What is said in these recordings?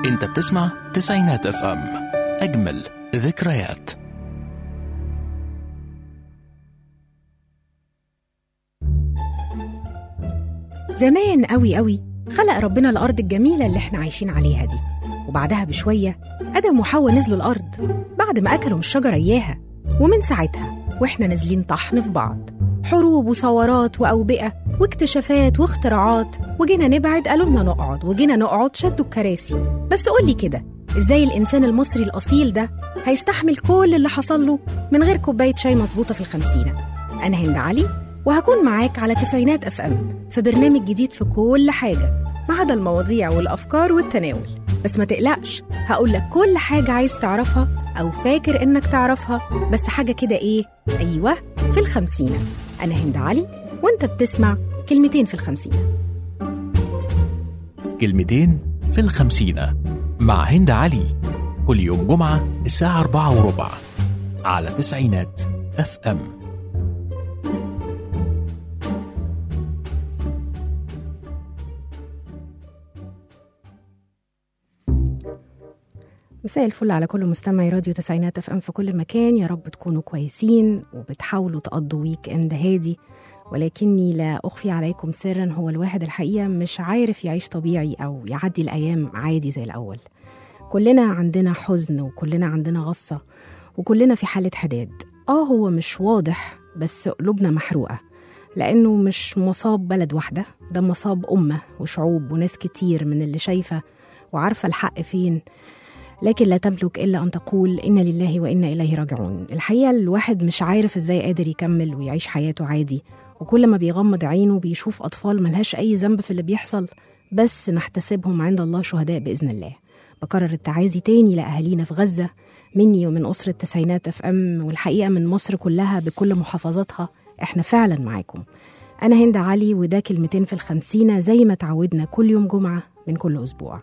انت بتسمع تسعينات اف ام اجمل ذكريات زمان قوي قوي خلق ربنا الأرض الجميلة اللي احنا عايشين عليها دي وبعدها بشوية آدم وحواء نزلوا الأرض بعد ما أكلوا من الشجرة إياها ومن ساعتها وإحنا نازلين طحن في بعض حروب وثورات وأوبئة واكتشافات واختراعات وجينا نبعد قالوا لنا نقعد وجينا نقعد شدوا الكراسي بس قولي كده إزاي الإنسان المصري الأصيل ده هيستحمل كل اللي حصل له من غير كوباية شاي مظبوطة في الخمسينة أنا هند علي وهكون معاك على تسعينات اف ام في برنامج جديد في كل حاجه ما عدا المواضيع والافكار والتناول بس ما تقلقش هقول لك كل حاجه عايز تعرفها او فاكر انك تعرفها بس حاجه كده ايه ايوه في الخمسينه انا هند علي وانت بتسمع كلمتين في الخمسينه كلمتين في الخمسينة مع هند علي كل يوم جمعة الساعة أربعة وربع على تسعينات اف ام مساء الفل على كل مستمعي راديو تسعينات اف ام في كل مكان يا رب تكونوا كويسين وبتحاولوا تقضوا ويك اند هادي ولكني لا اخفي عليكم سرا هو الواحد الحقيقه مش عارف يعيش طبيعي او يعدي الايام عادي زي الاول كلنا عندنا حزن وكلنا عندنا غصه وكلنا في حاله حداد اه هو مش واضح بس قلوبنا محروقه لانه مش مصاب بلد واحده ده مصاب امه وشعوب وناس كتير من اللي شايفه وعارفه الحق فين لكن لا تملك إلا أن تقول إن لله وإنا إليه راجعون الحقيقة الواحد مش عارف إزاي قادر يكمل ويعيش حياته عادي وكل ما بيغمض عينه بيشوف أطفال ملهاش أي ذنب في اللي بيحصل بس نحتسبهم عند الله شهداء بإذن الله بكرر التعازي تاني لأهالينا في غزة مني ومن أسرة تسعينات أف أم والحقيقة من مصر كلها بكل محافظاتها إحنا فعلا معاكم أنا هند علي وده كلمتين في الخمسينة زي ما تعودنا كل يوم جمعة من كل أسبوع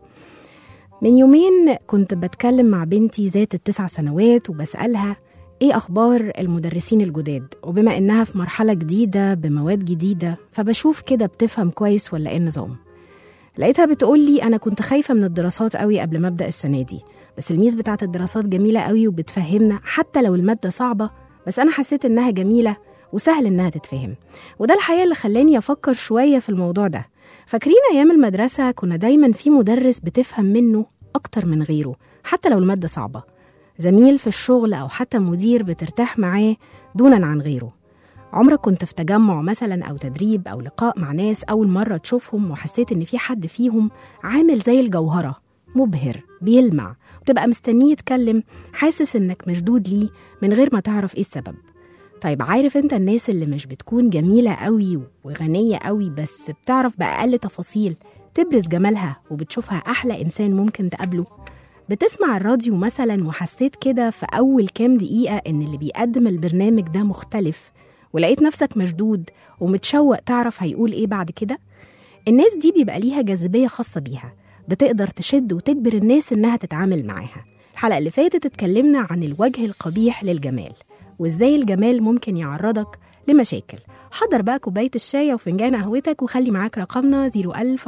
من يومين كنت بتكلم مع بنتي ذات التسع سنوات وبسألها ايه اخبار المدرسين الجداد وبما انها في مرحله جديده بمواد جديده فبشوف كده بتفهم كويس ولا ايه النظام لقيتها بتقول لي انا كنت خايفه من الدراسات قوي قبل ما ابدا السنه دي بس الميز بتاعت الدراسات جميله قوي وبتفهمنا حتى لو الماده صعبه بس انا حسيت انها جميله وسهل انها تتفهم وده الحقيقه اللي خلاني افكر شويه في الموضوع ده فاكرين ايام المدرسه كنا دايما في مدرس بتفهم منه اكتر من غيره حتى لو الماده صعبه زميل في الشغل او حتى مدير بترتاح معاه دونا عن غيره عمرك كنت في تجمع مثلا او تدريب او لقاء مع ناس اول مره تشوفهم وحسيت ان في حد فيهم عامل زي الجوهره مبهر بيلمع وتبقى مستنيه يتكلم حاسس انك مشدود ليه من غير ما تعرف ايه السبب طيب عارف انت الناس اللي مش بتكون جميله قوي وغنيه قوي بس بتعرف باقل تفاصيل تبرز جمالها وبتشوفها احلى انسان ممكن تقابله بتسمع الراديو مثلا وحسيت كده في اول كام دقيقه ان اللي بيقدم البرنامج ده مختلف ولقيت نفسك مشدود ومتشوق تعرف هيقول ايه بعد كده الناس دي بيبقى ليها جاذبيه خاصه بيها بتقدر تشد وتجبر الناس انها تتعامل معاها الحلقه اللي فاتت اتكلمنا عن الوجه القبيح للجمال وازاي الجمال ممكن يعرضك لمشاكل حضر بقى كوباية الشاي وفنجان قهوتك وخلي معاك رقمنا 01000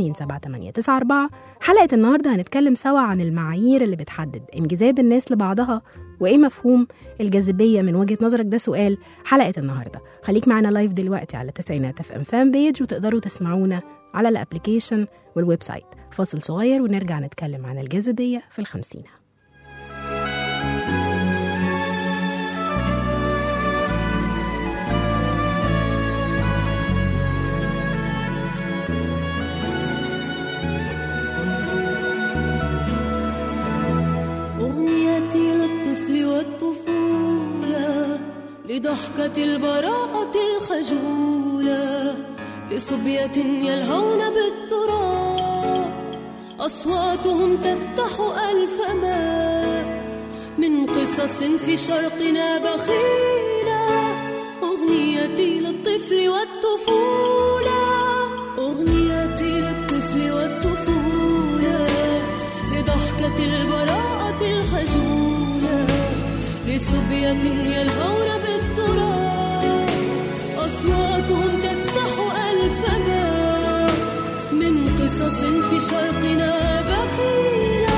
427 حلقة النهاردة هنتكلم سوا عن المعايير اللي بتحدد انجذاب الناس لبعضها وإيه مفهوم الجاذبية من وجهة نظرك ده سؤال حلقة النهاردة خليك معنا لايف دلوقتي على تسعينات اف ام فان بيج وتقدروا تسمعونا على الابليكيشن والويب سايت فاصل صغير ونرجع نتكلم عن الجاذبية في الخمسينة أغنيتي للطفل والطفولة لضحكة البراءة الخجولة لصبية يلهون بالتراب أصواتهم تفتح ألف باب من قصص في شرقنا بخيلة أغنيتي للطفل والطفولة أغنيتي للطفل والطفولة لضحكة البراءة الخجولة لصبية يلهون بالتراب أصواتهم تفتح ألف باب من قصص في شرقنا بخيلة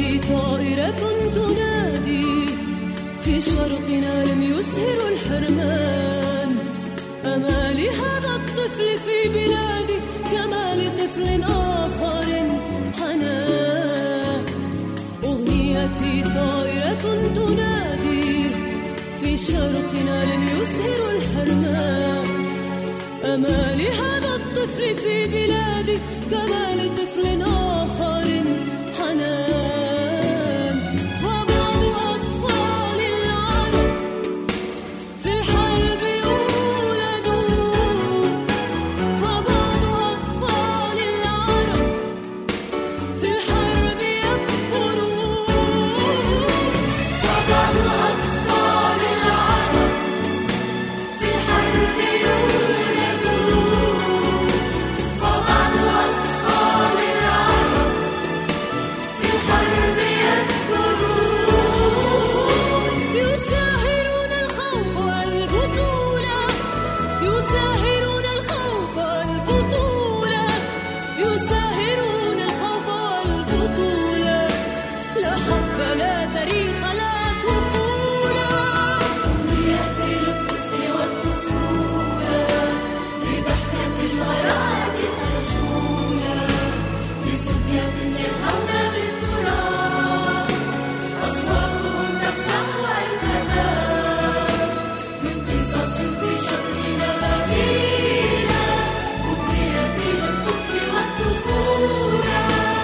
أمنيتي طائرة تنادي في شرقنا لم يسهر الحرمان أمالي هذا الطفل في بلادي كما لطفل آخر حنان أغنيتي طائرة تنادي في شرقنا لم يسهر الحرمان أمالي هذا الطفل في بلادي كما لطفل آخر حنان فبعض أطفال العرب في الحرب يولدون فبعض أطفال العرب في الحرب يكبرون فبعض أطفال العرب في الحرب يولدون فبعض أطفال العرب في الحرب يكبرون يساهرون الخوف والبطولة يساهرون الخوف والبطولة يساهرون الخوف والبطولة لا حب لا تاريخ لا طفولة أمنية للطفل والطفولة لضحكة البراءة الأرجولة لصبية يلهون بالتراب أصواتهم تفتح الفناء من قصص في شكلنا بديلة أمنية للطفل والطفولة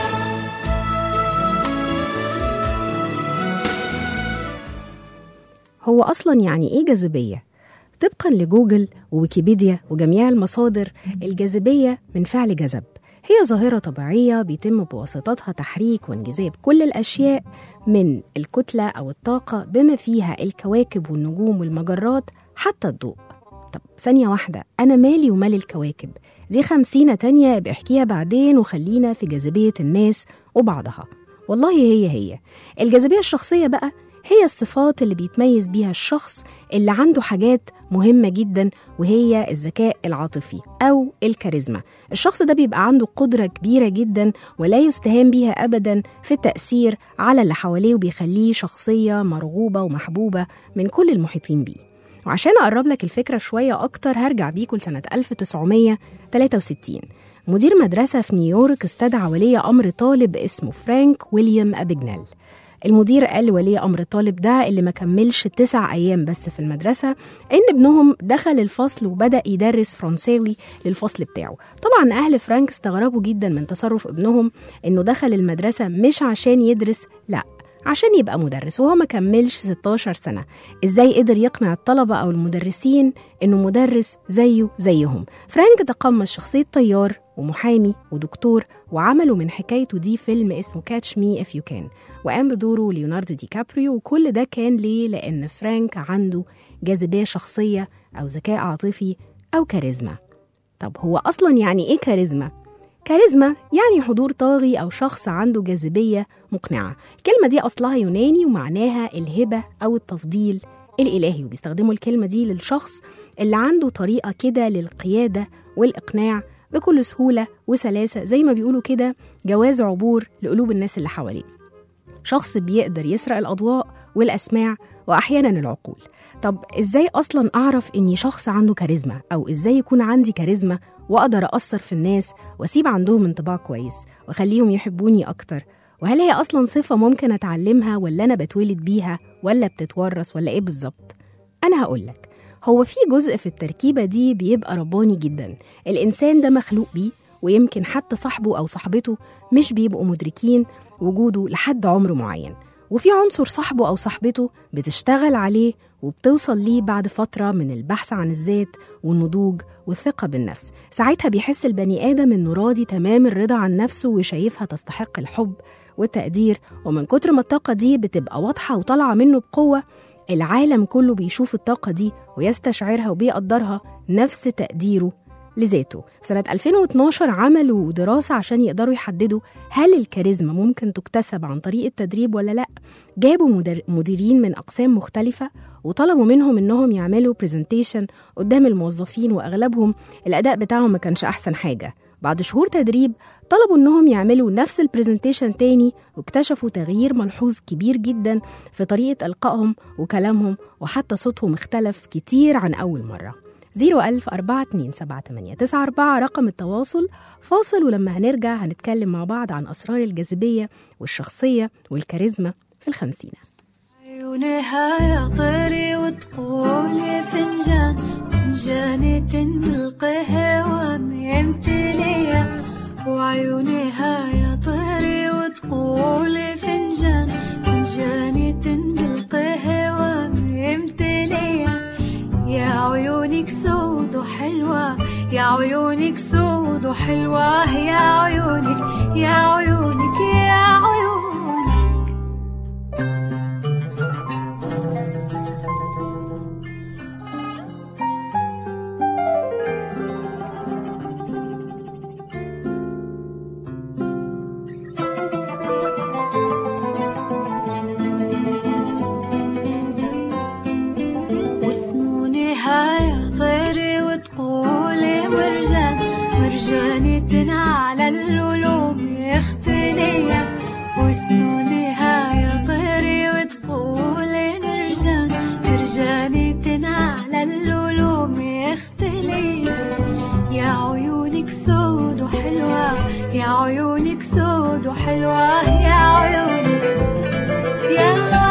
هو أصلا يعني إيه جاذبية؟ طبقا لجوجل وويكيبيديا وجميع المصادر الجاذبية من فعل جذب هي ظاهرة طبيعية بيتم بواسطتها تحريك وانجذاب كل الأشياء من الكتلة أو الطاقة بما فيها الكواكب والنجوم والمجرات حتى الضوء طب ثانية واحدة أنا مالي ومال الكواكب دي خمسينة تانية بحكيها بعدين وخلينا في جاذبية الناس وبعضها والله هي هي الجاذبية الشخصية بقى هي الصفات اللي بيتميز بيها الشخص اللي عنده حاجات مهمة جدا وهي الذكاء العاطفي أو الكاريزما الشخص ده بيبقى عنده قدرة كبيرة جدا ولا يستهان بيها أبدا في التأثير على اللي حواليه وبيخليه شخصية مرغوبة ومحبوبة من كل المحيطين بيه وعشان أقرب لك الفكرة شوية أكتر هرجع بيكم لسنة 1963 مدير مدرسة في نيويورك استدعى ولي أمر طالب اسمه فرانك ويليام أبيجنال المدير قال لولي أمر الطالب ده اللي ما كملش تسع أيام بس في المدرسة إن ابنهم دخل الفصل وبدأ يدرس فرنساوي للفصل بتاعه طبعا أهل فرانك استغربوا جدا من تصرف ابنهم إنه دخل المدرسة مش عشان يدرس لأ عشان يبقى مدرس وهو ما كملش 16 سنة ازاي قدر يقنع الطلبة أو المدرسين إنه مدرس زيه زيهم فرانك تقمص شخصية طيار ومحامي ودكتور وعملوا من حكايته دي فيلم اسمه كاتش مي اف يو كان وقام بدوره ليوناردو دي كابريو وكل ده كان ليه لأن فرانك عنده جاذبية شخصية أو ذكاء عاطفي أو كاريزما طب هو أصلا يعني إيه كاريزما؟ كاريزما يعني حضور طاغي أو شخص عنده جاذبية مقنعة الكلمة دي أصلها يوناني ومعناها الهبة أو التفضيل الإلهي وبيستخدموا الكلمة دي للشخص اللي عنده طريقة كده للقيادة والإقناع بكل سهولة وسلاسة زي ما بيقولوا كده جواز عبور لقلوب الناس اللي حواليه شخص بيقدر يسرق الأضواء والأسماع وأحيانا العقول طب إزاي أصلا أعرف إني شخص عنده كاريزما أو إزاي يكون عندي كاريزما وأقدر أثر في الناس وأسيب عندهم انطباع كويس وأخليهم يحبوني أكتر وهل هي أصلا صفة ممكن أتعلمها ولا أنا بتولد بيها ولا بتتورث ولا إيه بالظبط؟ أنا هقولك هو في جزء في التركيبة دي بيبقى رباني جدا الإنسان ده مخلوق بيه ويمكن حتى صاحبه أو صاحبته مش بيبقوا مدركين وجوده لحد عمر معين وفي عنصر صاحبه أو صاحبته بتشتغل عليه وبتوصل ليه بعد فترة من البحث عن الذات والنضوج والثقة بالنفس ساعتها بيحس البني آدم إنه راضي تمام الرضا عن نفسه وشايفها تستحق الحب والتقدير ومن كتر ما الطاقة دي بتبقى واضحة وطالعة منه بقوة العالم كله بيشوف الطاقة دي ويستشعرها وبيقدرها نفس تقديره لذاته سنة 2012 عملوا دراسة عشان يقدروا يحددوا هل الكاريزما ممكن تكتسب عن طريق التدريب ولا لأ جابوا مدر... مديرين من أقسام مختلفة وطلبوا منهم إنهم يعملوا برزنتيشن قدام الموظفين وأغلبهم الأداء بتاعهم ما كانش أحسن حاجة بعد شهور تدريب طلبوا إنهم يعملوا نفس البرزنتيشن تاني واكتشفوا تغيير ملحوظ كبير جدا في طريقة إلقائهم وكلامهم وحتى صوتهم اختلف كتير عن أول مرة 01000 427 رقم التواصل فاصل ولما هنرجع هنتكلم مع بعض عن أسرار الجاذبية والشخصية والكاريزما في الخمسينة عيونها يا طيري وتقولي فنجان فنجاني بالقهوة ميمتلية وعيونها يا طيري وتقولي فنجان فنجاني بالقهوة ميمتلية يا عيونك سود وحلوة يا عيونك سود وحلوة يا عيونك يا عيونك يا عيونك وسنونها يا طيري وتقولي مرجان مرجانة على القلوب يختلية وسنونها يا طيري وتقولي مرجان مرجانة على القلوب يختلية يا عيونك سود وحلوة يا عيونك سود وحلوة يا عيونك يا عيونك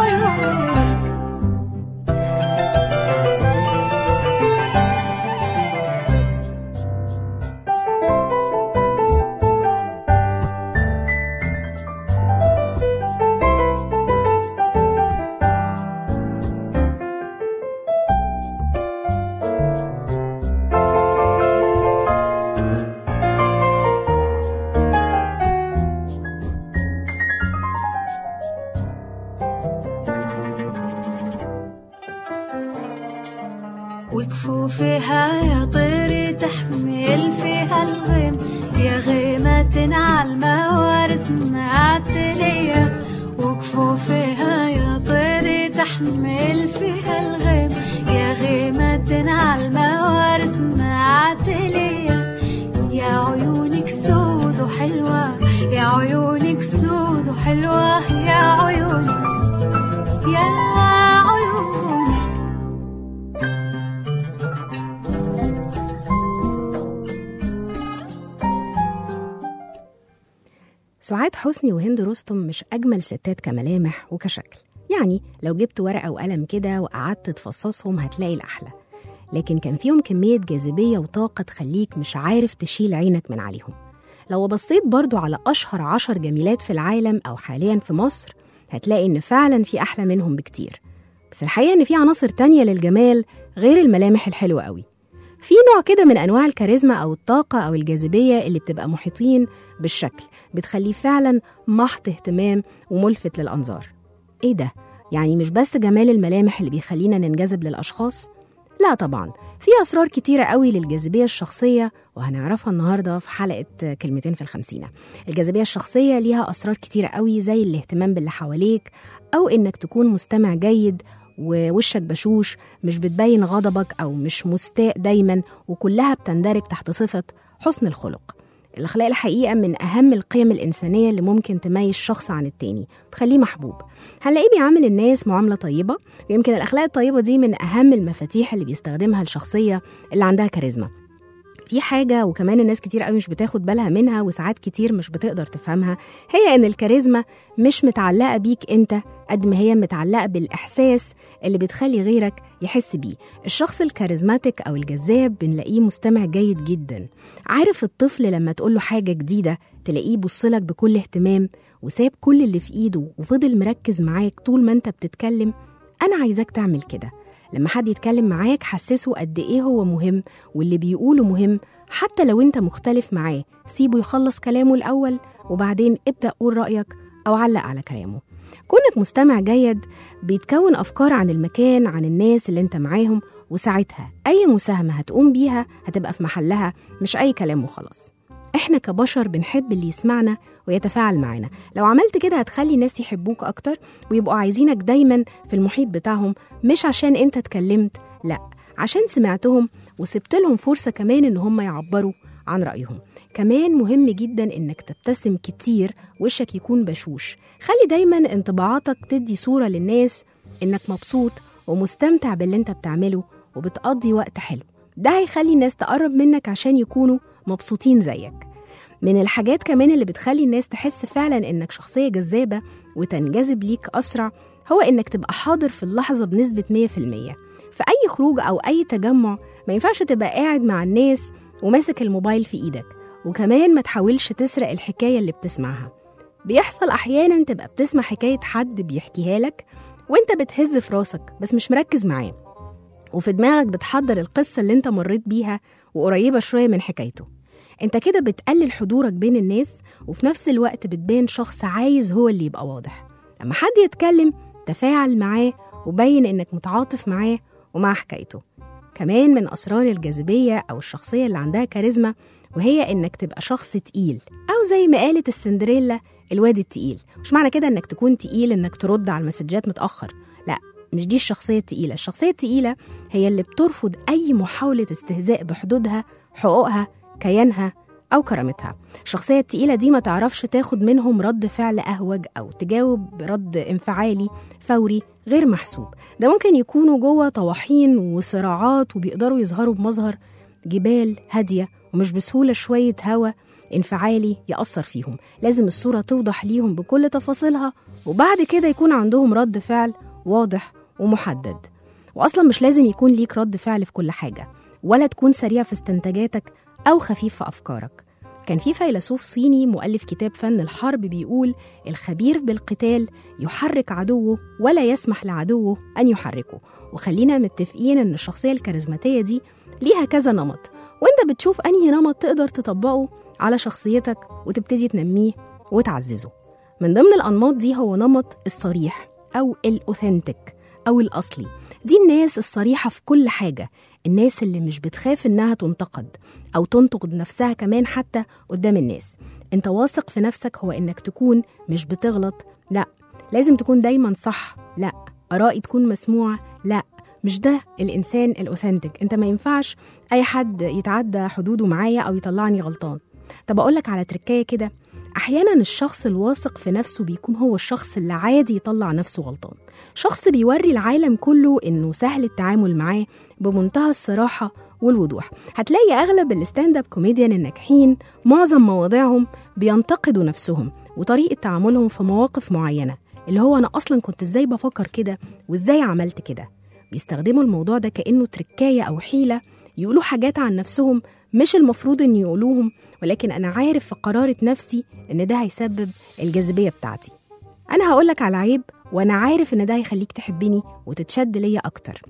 وكفوفها يا طيري تحمل فيها الغيم يا غيمة على الموارث معتلية وكفوفها يا طيري تحمل فيها الغيم يا غيمة على الموارث معتلية يا عيونك سود وحلوة يا عيونك سود وحلوة يا عيونك يا عيونك سعاد حسني وهند رستم مش أجمل ستات كملامح وكشكل يعني لو جبت ورقة وقلم كده وقعدت تفصصهم هتلاقي الأحلى لكن كان فيهم كمية جاذبية وطاقة تخليك مش عارف تشيل عينك من عليهم لو بصيت برضو على أشهر عشر جميلات في العالم أو حاليا في مصر هتلاقي إن فعلا في أحلى منهم بكتير بس الحقيقة إن في عناصر تانية للجمال غير الملامح الحلوة قوي في نوع كده من أنواع الكاريزما أو الطاقة أو الجاذبية اللي بتبقى محيطين بالشكل بتخليه فعلا محط اهتمام وملفت للأنظار إيه ده؟ يعني مش بس جمال الملامح اللي بيخلينا ننجذب للأشخاص؟ لا طبعا في أسرار كتيرة قوي للجاذبية الشخصية وهنعرفها النهاردة في حلقة كلمتين في الخمسينة الجاذبية الشخصية ليها أسرار كتيرة قوي زي الاهتمام باللي حواليك أو إنك تكون مستمع جيد ووشك بشوش مش بتبين غضبك أو مش مستاء دايما وكلها بتندرج تحت صفة حسن الخلق الأخلاق الحقيقة من أهم القيم الإنسانية اللي ممكن تميز شخص عن التاني تخليه محبوب هنلاقيه بيعامل الناس معاملة طيبة ويمكن الأخلاق الطيبة دي من أهم المفاتيح اللي بيستخدمها الشخصية اللي عندها كاريزما في حاجة وكمان الناس كتير قوي مش بتاخد بالها منها وساعات كتير مش بتقدر تفهمها هي إن الكاريزما مش متعلقة بيك أنت قد ما هي متعلقة بالإحساس اللي بتخلي غيرك يحس بيه الشخص الكاريزماتيك أو الجذاب بنلاقيه مستمع جيد جدا عارف الطفل لما تقوله حاجة جديدة تلاقيه بصلك بكل اهتمام وساب كل اللي في إيده وفضل مركز معاك طول ما أنت بتتكلم أنا عايزاك تعمل كده لما حد يتكلم معاك حسسه قد إيه هو مهم واللي بيقوله مهم حتى لو أنت مختلف معاه سيبه يخلص كلامه الأول وبعدين ابدأ قول رأيك أو علق على كلامه كونك مستمع جيد بيتكون أفكار عن المكان عن الناس اللي أنت معاهم وساعتها أي مساهمة هتقوم بيها هتبقى في محلها مش أي كلام وخلاص احنا كبشر بنحب اللي يسمعنا ويتفاعل معانا لو عملت كده هتخلي الناس يحبوك اكتر ويبقوا عايزينك دايما في المحيط بتاعهم مش عشان انت اتكلمت لا عشان سمعتهم وسبت لهم فرصة كمان ان هم يعبروا عن رأيهم كمان مهم جدا إنك تبتسم كتير وشك يكون بشوش خلي دايما انطباعاتك تدي صورة للناس إنك مبسوط ومستمتع باللي انت بتعمله وبتقضي وقت حلو ده هيخلي الناس تقرب منك عشان يكونوا مبسوطين زيك من الحاجات كمان اللي بتخلي الناس تحس فعلا انك شخصية جذابة وتنجذب ليك أسرع هو انك تبقى حاضر في اللحظة بنسبة 100% في أي خروج أو أي تجمع ما ينفعش تبقى قاعد مع الناس وماسك الموبايل في إيدك وكمان ما تحاولش تسرق الحكاية اللي بتسمعها بيحصل أحيانا تبقى بتسمع حكاية حد بيحكيها لك وانت بتهز في راسك بس مش مركز معاه وفي دماغك بتحضر القصة اللي انت مريت بيها وقريبة شوية من حكايته انت كده بتقلل حضورك بين الناس وفي نفس الوقت بتبان شخص عايز هو اللي يبقى واضح لما حد يتكلم تفاعل معاه وبين انك متعاطف معاه ومع حكايته كمان من أسرار الجاذبية أو الشخصية اللي عندها كاريزما وهي إنك تبقى شخص تقيل أو زي ما قالت السندريلا الواد التقيل مش معنى كده إنك تكون تقيل إنك ترد على المسجات متأخر لا مش دي الشخصية التقيلة الشخصية التقيلة هي اللي بترفض أي محاولة استهزاء بحدودها حقوقها كيانها أو كرامتها الشخصية التقيلة دي ما تعرفش تاخد منهم رد فعل أهوج أو تجاوب برد انفعالي فوري غير محسوب ده ممكن يكونوا جوه طواحين وصراعات وبيقدروا يظهروا بمظهر جبال هادية ومش بسهولة شوية هوا انفعالي يأثر فيهم لازم الصورة توضح ليهم بكل تفاصيلها وبعد كده يكون عندهم رد فعل واضح ومحدد وأصلا مش لازم يكون ليك رد فعل في كل حاجة ولا تكون سريع في استنتاجاتك أو خفيف في أفكارك كان في فيلسوف صيني مؤلف كتاب فن الحرب بيقول الخبير بالقتال يحرك عدوه ولا يسمح لعدوه أن يحركه وخلينا متفقين إن الشخصية الكاريزماتية دي ليها كذا نمط وانت بتشوف أنهي نمط تقدر تطبقه على شخصيتك وتبتدي تنميه وتعززه من ضمن الأنماط دي هو نمط الصريح أو الأوثنتك أو الأصلي دي الناس الصريحة في كل حاجة الناس اللي مش بتخاف إنها تنتقد أو تنتقد نفسها كمان حتى قدام الناس أنت واثق في نفسك هو إنك تكون مش بتغلط لا لازم تكون دايما صح لا آرائي تكون مسموعة لا مش ده الإنسان الأوثنتك أنت ما ينفعش أي حد يتعدى حدوده معايا أو يطلعني غلطان طب أقولك على تركاية كده أحيانا الشخص الواثق في نفسه بيكون هو الشخص اللي عادي يطلع نفسه غلطان شخص بيوري العالم كله إنه سهل التعامل معاه بمنتهى الصراحة والوضوح هتلاقي أغلب الستاند اب كوميديان الناجحين معظم مواضيعهم بينتقدوا نفسهم وطريقة تعاملهم في مواقف معينة اللي هو أنا أصلا كنت إزاي بفكر كده وإزاي عملت كده بيستخدموا الموضوع ده كأنه تركاية أو حيلة يقولوا حاجات عن نفسهم مش المفروض إن يقولوهم ولكن أنا عارف في قرارة نفسي إن ده هيسبب الجاذبية بتاعتي أنا هقولك على عيب وأنا عارف إن ده هيخليك تحبني وتتشد ليا أكتر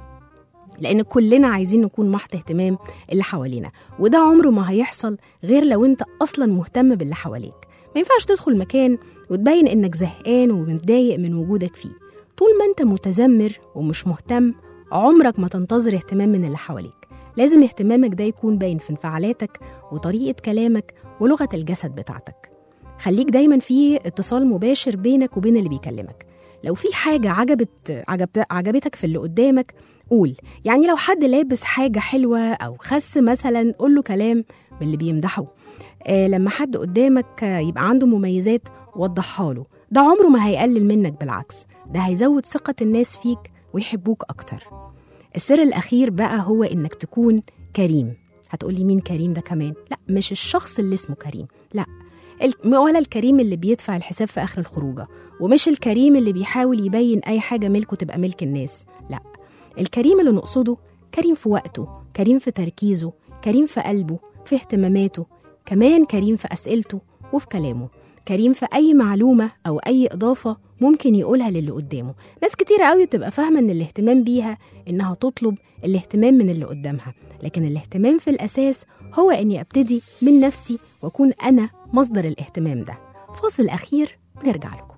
لأن كلنا عايزين نكون محت اهتمام اللي حوالينا وده عمره ما هيحصل غير لو أنت أصلا مهتم باللي حواليك ما ينفعش تدخل مكان وتبين إنك زهقان ومتضايق من وجودك فيه طول ما أنت متذمر ومش مهتم عمرك ما تنتظر اهتمام من اللي حواليك لازم اهتمامك ده يكون باين في انفعالاتك وطريقة كلامك ولغة الجسد بتاعتك خليك دايما في اتصال مباشر بينك وبين اللي بيكلمك لو في حاجة عجبت عجبت عجبتك في اللي قدامك قول يعني لو حد لابس حاجة حلوة أو خس مثلا قول له كلام من اللي بيمدحه آه لما حد قدامك آه، يبقى عنده مميزات وضحها له ده عمره ما هيقلل منك بالعكس ده هيزود ثقة الناس فيك ويحبوك أكتر السر الأخير بقى هو إنك تكون كريم هتقولي مين كريم ده كمان لا مش الشخص اللي اسمه كريم لا ال- ولا الكريم اللي بيدفع الحساب في آخر الخروجة ومش الكريم اللي بيحاول يبين أي حاجة ملكه تبقى ملك الناس لا الكريم اللي نقصده كريم في وقته كريم في تركيزه كريم في قلبه في اهتماماته كمان كريم في أسئلته وفي كلامه كريم في أي معلومة أو أي إضافة ممكن يقولها للي قدامه ناس كتير قوي بتبقى فاهمة إن الاهتمام بيها إنها تطلب الاهتمام من اللي قدامها لكن الاهتمام في الأساس هو إني أبتدي من نفسي وأكون أنا مصدر الاهتمام ده فاصل أخير ونرجع لكم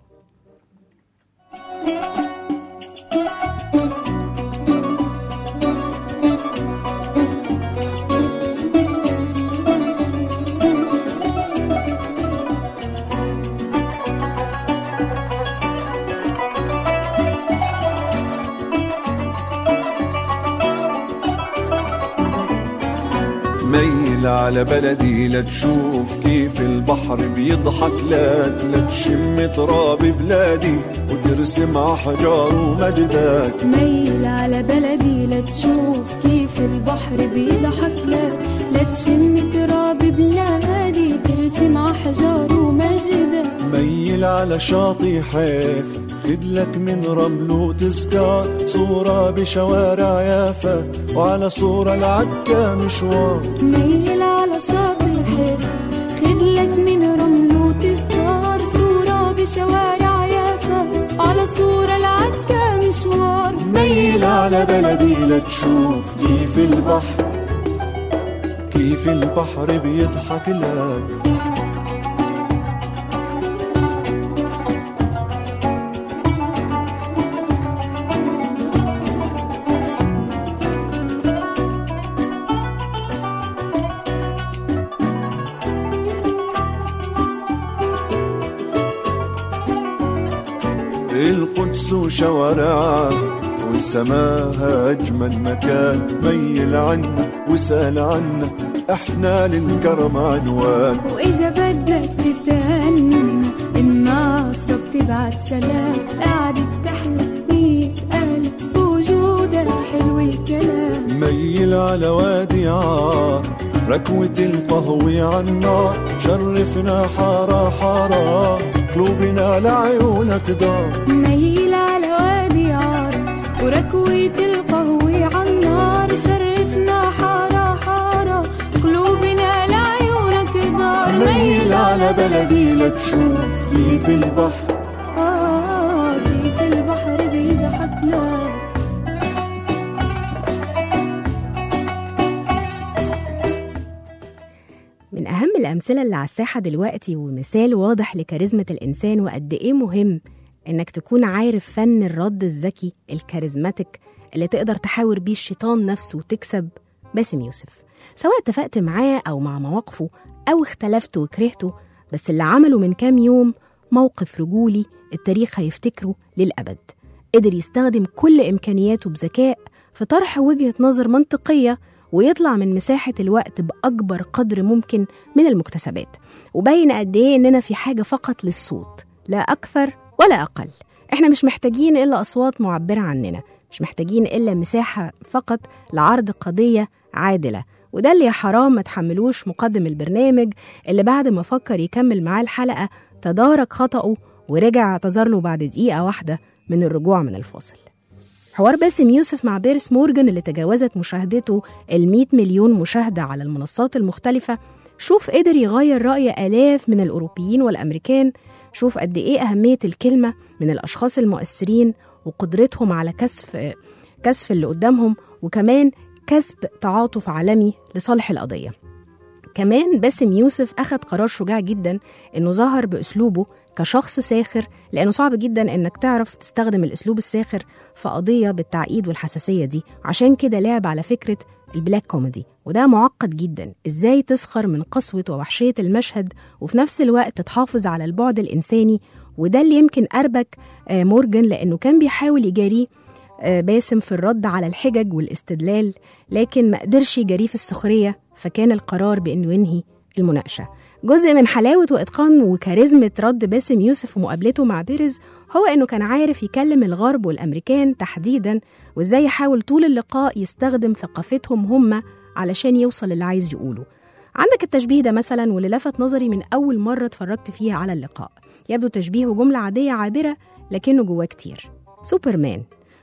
ميل على بلدي لتشوف كيف البحر بيضحك لك لتشم تراب بلادي وترسم أحجار ومجدك ميل على بلدي لتشوف كيف البحر بيضحك لك لتشم تراب بلادي ترسم عحجار ومجدك ميل على شاطئ حيف خدلك من رمل وتذكار صورة بشوارع يافا وعلى صورة العكا مشوار ميل على شاطئ حيف خدلك من رمل وتذكار صورة بشوارع يافا على صورة العكا مشوار ميل على بلدي لتشوف كيف البحر كيف البحر بيضحك لك القدس وشوارعها وسماها أجمل مكان ميل عنا وسال عنا احنا للكرم عنوان وإذا بدك تتهنى الناصرة بتبعت سلام قعدت تحلى مية ألف بوجودك حلو الكلام ميل على وادي عار ركوة القهوة عالنار شرفنا حارة حارة قلوبنا لعيونك دار ميل على وادي عار وركوة القهوة عالنار شرفنا حارة حارة قلوبنا لعيونك دار ميل على بلدي لتشوف كيف البحر آه كيف البحر بيضحك لك من أهم الأمثلة اللي على الساحة دلوقتي ومثال واضح لكاريزمة الإنسان وقد إيه مهم إنك تكون عارف فن الرد الذكي الكاريزماتيك اللي تقدر تحاور بيه الشيطان نفسه وتكسب باسم يوسف سواء اتفقت معاه أو مع مواقفه أو اختلفت وكرهته بس اللي عمله من كام يوم موقف رجولي التاريخ هيفتكره للأبد قدر يستخدم كل إمكانياته بذكاء في طرح وجهة نظر منطقية ويطلع من مساحة الوقت بأكبر قدر ممكن من المكتسبات وبين قد إيه إننا في حاجة فقط للصوت لا أكثر ولا أقل إحنا مش محتاجين إلا أصوات معبرة عننا مش محتاجين إلا مساحة فقط لعرض قضية عادلة وده اللي يا حرام ما تحملوش مقدم البرنامج اللي بعد ما فكر يكمل معاه الحلقة تدارك خطأه ورجع اعتذر له بعد دقيقة واحدة من الرجوع من الفاصل حوار باسم يوسف مع بيرس مورجان اللي تجاوزت مشاهدته ال 100 مليون مشاهدة على المنصات المختلفة شوف قدر يغير رأي آلاف من الأوروبيين والأمريكان شوف قد إيه أهمية الكلمة من الأشخاص المؤثرين وقدرتهم على كسف كسف اللي قدامهم وكمان كسب تعاطف عالمي لصالح القضية كمان باسم يوسف أخذ قرار شجاع جدا إنه ظهر بأسلوبه كشخص ساخر لأنه صعب جدا إنك تعرف تستخدم الأسلوب الساخر في قضية بالتعقيد والحساسية دي عشان كده لعب على فكرة البلاك كوميدي وده معقد جدا إزاي تسخر من قسوة ووحشية المشهد وفي نفس الوقت تحافظ على البعد الإنساني وده اللي يمكن أربك آه، مورجان لأنه كان بيحاول يجاريه آه، باسم في الرد على الحجج والاستدلال لكن ما قدرش يجاريه في السخرية فكان القرار بأنه ينهي المناقشة جزء من حلاوة وإتقان وكاريزمة رد باسم يوسف ومقابلته مع بيرز هو إنه كان عارف يكلم الغرب والأمريكان تحديدا وإزاي يحاول طول اللقاء يستخدم ثقافتهم هم علشان يوصل اللي عايز يقوله عندك التشبيه ده مثلا واللي لفت نظري من أول مرة اتفرجت فيها على اللقاء يبدو تشبيه وجملة عادية عابرة لكنه جواه كتير سوبرمان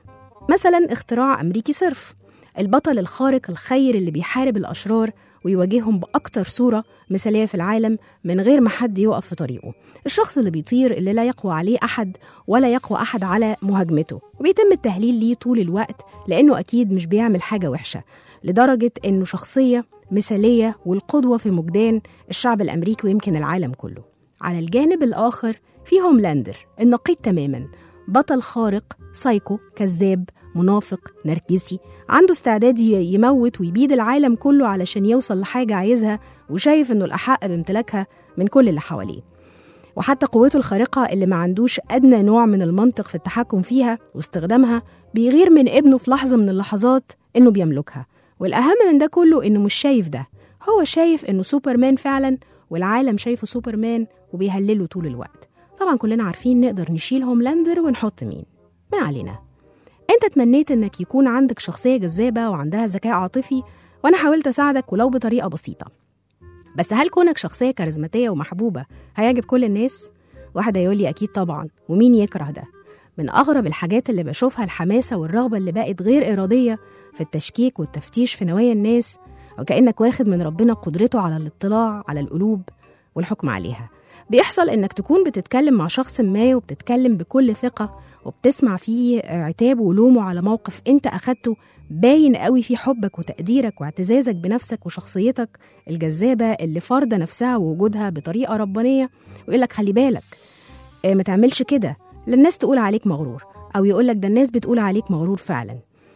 مثلا اختراع أمريكي صرف البطل الخارق الخير اللي بيحارب الأشرار ويواجههم بأكتر صورة مثالية في العالم من غير ما حد يقف في طريقه الشخص اللي بيطير اللي لا يقوى عليه أحد ولا يقوى أحد على مهاجمته وبيتم التهليل ليه طول الوقت لأنه أكيد مش بيعمل حاجة وحشة لدرجة إنه شخصية مثالية والقدوة في مجدان الشعب الأمريكي ويمكن العالم كله على الجانب الآخر في هوملاندر النقيض تماما بطل خارق سايكو كذاب منافق نرجسي عنده استعداد ي- يموت ويبيد العالم كله علشان يوصل لحاجة عايزها وشايف إنه الأحق بامتلاكها من كل اللي حواليه وحتى قوته الخارقة اللي ما عندوش أدنى نوع من المنطق في التحكم فيها واستخدامها بيغير من ابنه في لحظة من اللحظات إنه بيملكها والأهم من ده كله إنه مش شايف ده هو شايف إنه سوبرمان فعلا والعالم شايفه سوبرمان وبيهلله طول الوقت طبعا كلنا عارفين نقدر نشيل هوملاندر ونحط مين ما علينا انت تمنيت انك يكون عندك شخصية جذابة وعندها ذكاء عاطفي وانا حاولت اساعدك ولو بطريقة بسيطة بس هل كونك شخصية كاريزماتية ومحبوبة هيعجب كل الناس؟ واحد هيقول لي أكيد طبعا ومين يكره ده؟ من أغرب الحاجات اللي بشوفها الحماسة والرغبة اللي بقت غير إرادية في التشكيك والتفتيش في نوايا الناس وكأنك واخد من ربنا قدرته على الاطلاع على القلوب والحكم عليها بيحصل إنك تكون بتتكلم مع شخص ما وبتتكلم بكل ثقة وبتسمع فيه عتاب ولومه على موقف أنت أخدته باين قوي في حبك وتقديرك واعتزازك بنفسك وشخصيتك الجذابة اللي فارضة نفسها ووجودها بطريقة ربانية ويقول لك خلي بالك آه، ما تعملش كده لا الناس تقول عليك مغرور أو يقول لك ده الناس بتقول عليك مغرور فعلا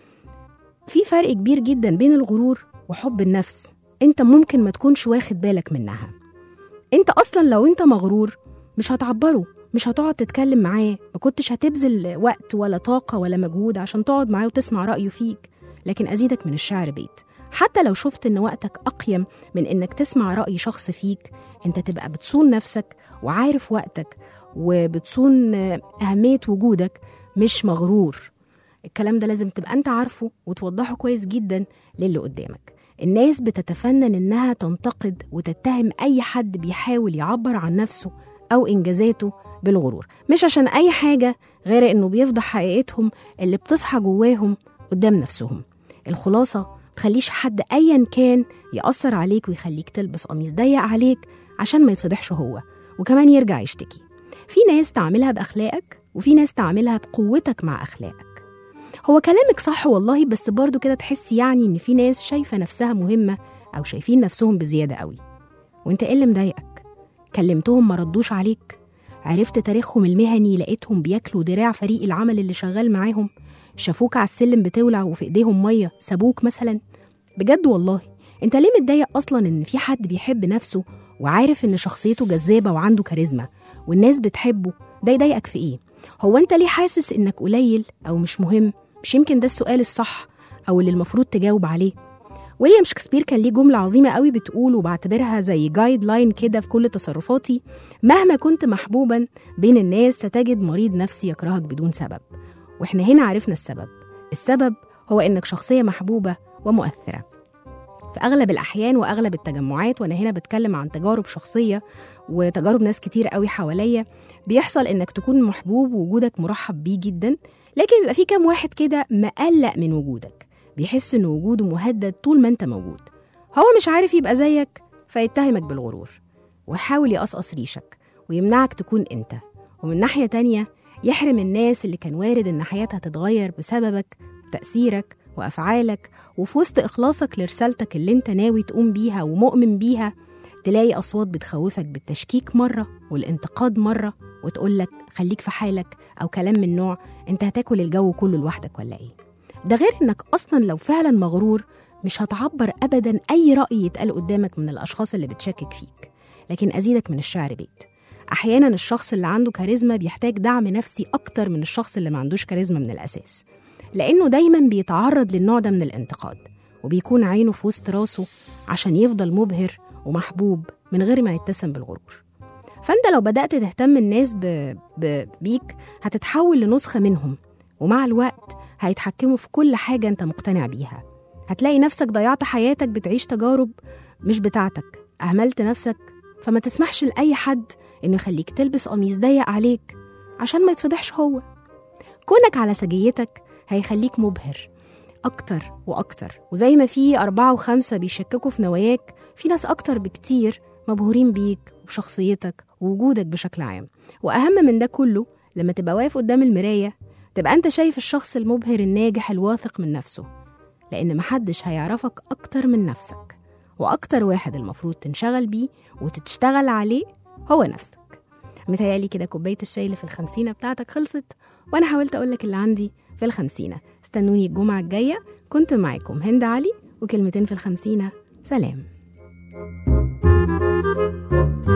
في فرق كبير جدا بين الغرور وحب النفس انت ممكن ما تكونش واخد بالك منها انت اصلا لو انت مغرور مش هتعبره مش هتقعد تتكلم معاه ما كنتش هتبذل وقت ولا طاقة ولا مجهود عشان تقعد معاه وتسمع رأيه فيك لكن أزيدك من الشعر بيت حتى لو شفت إن وقتك أقيم من إنك تسمع رأي شخص فيك أنت تبقى بتصون نفسك وعارف وقتك وبتصون أهمية وجودك مش مغرور الكلام ده لازم تبقى أنت عارفه وتوضحه كويس جدا للي قدامك الناس بتتفنن إنها تنتقد وتتهم أي حد بيحاول يعبر عن نفسه أو إنجازاته بالغرور مش عشان أي حاجة غير إنه بيفضح حقيقتهم اللي بتصحى جواهم قدام نفسهم الخلاصة تخليش حد أيا كان يأثر عليك ويخليك تلبس قميص ضيق عليك عشان ما يتفضحش هو وكمان يرجع يشتكي في ناس تعملها بأخلاقك وفي ناس تعملها بقوتك مع أخلاقك هو كلامك صح والله بس برضو كده تحس يعني إن في ناس شايفة نفسها مهمة أو شايفين نفسهم بزيادة قوي وانت ايه اللي مضايقك كلمتهم ما ردوش عليك عرفت تاريخهم المهني لقيتهم بياكلوا دراع فريق العمل اللي شغال معاهم شافوك على السلم بتولع وفي ايديهم ميه سابوك مثلا بجد والله انت ليه متضايق اصلا ان في حد بيحب نفسه وعارف ان شخصيته جذابه وعنده كاريزما والناس بتحبه ده يضايقك في ايه هو انت ليه حاسس انك قليل او مش مهم مش يمكن ده السؤال الصح او اللي المفروض تجاوب عليه ويليام شكسبير كان ليه جملة عظيمة قوي بتقول وبعتبرها زي جايد لاين كده في كل تصرفاتي مهما كنت محبوبا بين الناس ستجد مريض نفسي يكرهك بدون سبب واحنا هنا عرفنا السبب السبب هو انك شخصية محبوبة ومؤثرة في أغلب الأحيان وأغلب التجمعات وأنا هنا بتكلم عن تجارب شخصية وتجارب ناس كتير قوي حواليا بيحصل إنك تكون محبوب ووجودك مرحب بيه جدا لكن بيبقى في كام واحد كده مقلق من وجودك بيحس إن وجوده مهدد طول ما أنت موجود هو مش عارف يبقى زيك فيتهمك بالغرور ويحاول يقصقص ريشك ويمنعك تكون أنت ومن ناحية تانية يحرم الناس اللي كان وارد إن حياتها تتغير بسببك وتأثيرك وأفعالك وفي وسط إخلاصك لرسالتك اللي أنت ناوي تقوم بيها ومؤمن بيها تلاقي أصوات بتخوفك بالتشكيك مرة والانتقاد مرة وتقولك خليك في حالك أو كلام من نوع أنت هتاكل الجو كله لوحدك ولا إيه ده غير إنك أصلا لو فعلا مغرور مش هتعبر أبدا أي رأي يتقال قدامك من الأشخاص اللي بتشكك فيك لكن أزيدك من الشعر بيت أحيانا الشخص اللي عنده كاريزما بيحتاج دعم نفسي أكتر من الشخص اللي ما عندوش كاريزما من الأساس لأنه دايما بيتعرض للنوع ده من الانتقاد وبيكون عينه في وسط راسه عشان يفضل مبهر ومحبوب من غير ما يتسم بالغرور فأنت لو بدأت تهتم الناس ب... ب... بيك هتتحول لنسخة منهم ومع الوقت هيتحكموا في كل حاجة أنت مقتنع بيها هتلاقي نفسك ضيعت حياتك بتعيش تجارب مش بتاعتك أهملت نفسك فما تسمحش لأي حد إنه يخليك تلبس قميص ضيق عليك عشان ما يتفضحش هو كونك على سجيتك هيخليك مبهر أكتر وأكتر وزي ما في أربعة وخمسة بيشككوا في نواياك في ناس أكتر بكتير مبهورين بيك وبشخصيتك ووجودك بشكل عام وأهم من ده كله لما تبقى واقف قدام المراية تبقى أنت شايف الشخص المبهر الناجح الواثق من نفسه لأن محدش هيعرفك أكتر من نفسك وأكتر واحد المفروض تنشغل بيه وتشتغل عليه هو نفسك متهيألي كده كوباية الشاي اللي في الخمسينة بتاعتك خلصت وأنا حاولت أقولك اللي عندي في الخمسينة استنوني الجمعة الجاية كنت معاكم هند علي وكلمتين في الخمسينة سلام